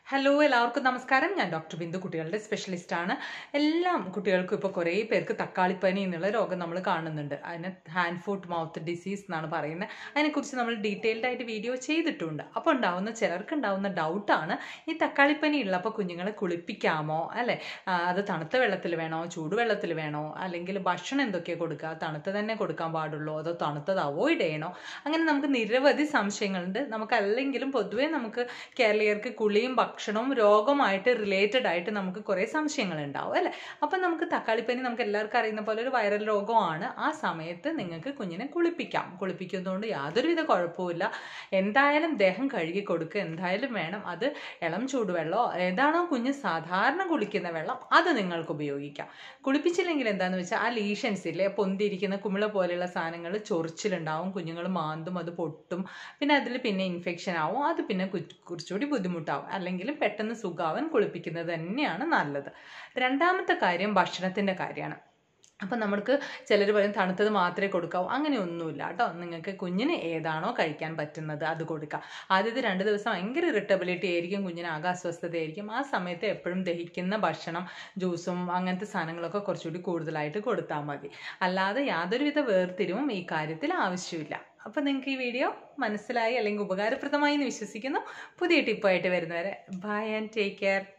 hello എല്ലാവർക്കും നമസ്കാരം ഞാൻ ഡോക്ടർ ബിന്ദു കുട്ടികളുടെ സ്പെഷ്യലിസ്റ്റ് ആണ് എല്ലാം കുട്ടികൾക്കും ഇപ്പോൾ കുറേ പേർക്ക് തക്കാളിപ്പനി എന്നുള്ള രോഗം നമ്മൾ കാണുന്നുണ്ട് അതിന് ഹാൻഡ് ഫുട്ട് മൗത്ത് ഡിസീസ് എന്നാണ് പറയുന്നത് അതിനെക്കുറിച്ച് നമ്മൾ ഡീറ്റെയിൽഡ് ആയിട്ട് വീഡിയോ ചെയ്തിട്ടുണ്ട് അപ്പോൾ ഉണ്ടാവുന്ന ചിലർക്ക് ഉണ്ടാവുന്ന ഡൗട്ടാണ് ഈ തക്കാളിപ്പനി ഉള്ളപ്പോൾ കുഞ്ഞുങ്ങളെ കുളിപ്പിക്കാമോ അല്ലേ ആ, അത് തണുത്ത വെള്ളത്തിൽ വേണോ ചൂടുവെള്ളത്തിൽ വേണോ അല്ലെങ്കിൽ ഭക്ഷണം എന്തൊക്കെയാണ് കൊടുക്കുക തണുത്ത തന്നെ കൊടുക്കാൻ പാടുള്ളൂ അതോ തണുത്തത് അവോയ്ഡ് ചെയ്യണോ അങ്ങനെ നമുക്ക് നിരവധി സംശയങ്ങളുണ്ട് നമുക്ക് അല്ലെങ്കിലും പൊതുവേ നമുക്ക് കേരളീയർക്ക് കുളിയും ഭക്ഷണവും രോഗമായിട്ട് റിലേറ്റഡ് ആയിട്ട് നമുക്ക് കുറേ സംശയങ്ങൾ ഉണ്ടാവും അല്ലേ അപ്പം നമുക്ക് തക്കാളിപ്പനി നമുക്ക് എല്ലാവർക്കും അറിയുന്ന പോലെ ഒരു വൈറൽ രോഗമാണ് ആ സമയത്ത് നിങ്ങൾക്ക് കുഞ്ഞിനെ കുളിപ്പിക്കാം കുളിപ്പിക്കുന്നതുകൊണ്ട് യാതൊരുവിധ കുഴപ്പമില്ല എന്തായാലും ദേഹം കഴുകി കൊടുക്കുക എന്തായാലും വേണം അത് ഇളം ചൂടുവെള്ളമോ ഏതാണോ കുഞ്ഞ് സാധാരണ കുളിക്കുന്ന വെള്ളം അത് നിങ്ങൾക്ക് ഉപയോഗിക്കാം കുളിപ്പിച്ചില്ലെങ്കിൽ എന്താന്ന് വെച്ചാൽ ആ ലീഷൻസ് ഇല്ലേ പൊന്തിയിരിക്കുന്ന കുമിള പോലെയുള്ള സാധനങ്ങൾ ചൊറിച്ചിലുണ്ടാവും കുഞ്ഞുങ്ങൾ മാന്തും അത് പൊട്ടും പിന്നെ അതിൽ പിന്നെ ഇൻഫെക്ഷൻ ആവും അത് പിന്നെ കു- കുറച്ചുകൂടി ബുദ്ധിമുട്ടാവും അല്ലെങ്കിലും പെട്ടെന്ന് സുഖാവൻ കുളിപ്പിക്കുന്നത് തന്നെയാണ് നല്ലത് രണ്ടാമത്തെ കാര്യം ഭക്ഷണത്തിൻ്റെ കാര്യമാണ് അപ്പം നമുക്ക് ചിലർ പറയും തണുത്തത് മാത്രമേ കൊടുക്കാവൂ അങ്ങനെയൊന്നുമില്ല കേട്ടോ നിങ്ങൾക്ക് കുഞ്ഞിന് ഏതാണോ കഴിക്കാൻ പറ്റുന്നത് അത് കൊടുക്കാം ആദ്യത്തെ രണ്ട് ദിവസം ഭയങ്കര ഇറിറ്റബിലിറ്റി ആയിരിക്കും കുഞ്ഞിന് ആകെ അസ്വസ്ഥതയായിരിക്കും ആ സമയത്ത് എപ്പോഴും ദഹിക്കുന്ന ഭക്ഷണം ജ്യൂസും അങ്ങനത്തെ സാധനങ്ങളൊക്കെ കുറച്ചുകൂടി കൂടുതലായിട്ട് കൊടുത്താൽ മതി അല്ലാതെ യാതൊരുവിധ വേർതിരിവും ഈ കാര്യത്തിൽ ആവശ്യമില്ല അപ്പോൾ നിങ്ങൾക്ക് ഈ വീഡിയോ മനസ്സിലായി അല്ലെങ്കിൽ ഉപകാരപ്രദമായി എന്ന് വിശ്വസിക്കുന്നു പുതിയ ടിപ്പായിട്ട് വരുന്നവരെ ബൈ ആൻഡ് ടേക്ക് കെയർ